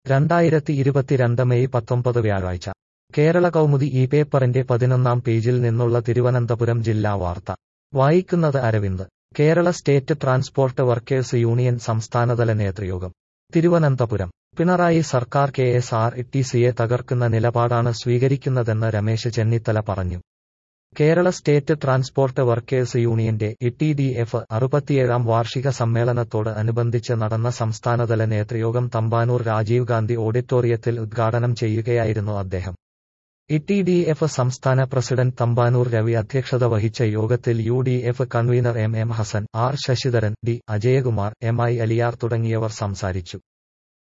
രണ്ടായിരത്തി ഇരുപത്തിരണ്ട് മെയ് പത്തൊമ്പത് വ്യാഴാഴ്ച കേരള കൗമുദി ഈ പേപ്പറിന്റെ പതിനൊന്നാം പേജിൽ നിന്നുള്ള തിരുവനന്തപുരം ജില്ലാ വാർത്ത വായിക്കുന്നത് Aravind Kerala state transport workers union സംസ്ഥാനതല നേതൃയോഗം തിരുവനന്തപുരം പിണറായി സർക്കാർ കെ എസ് ആർ ടി സിയെ തകർക്കുന്ന നിലപാടാണ് സ്വീകരിക്കുന്നതെന്ന് രമേശ് ചെന്നിത്തല പറഞ്ഞു കേരള സ്റ്റേറ്റ് ട്രാൻസ്പോർട്ട് വർക്കേഴ്സ് യൂണിയന്റെ ടി ഡി എഫ് അറുപത്തിയേഴാം വാർഷിക സമ്മേളനത്തോട് അനുബന്ധിച്ച് നടന്ന സംസ്ഥാനതല നേതൃയോഗം തമ്പാനൂർ രാജീവ് ഗാന്ധി ഓഡിറ്റോറിയത്തിൽ ഉദ്ഘാടനം ചെയ്യുകയായിരുന്നു അദ്ദേഹം ടി ഡി എഫ് സംസ്ഥാന പ്രസിഡന്റ് തമ്പാനൂർ രവി അധ്യക്ഷത വഹിച്ച യോഗത്തിൽ U D F convener M M Hassan R Sasidharan D Ajayakumar M I Aliyar തുടങ്ങിയവർ സംസാരിച്ചു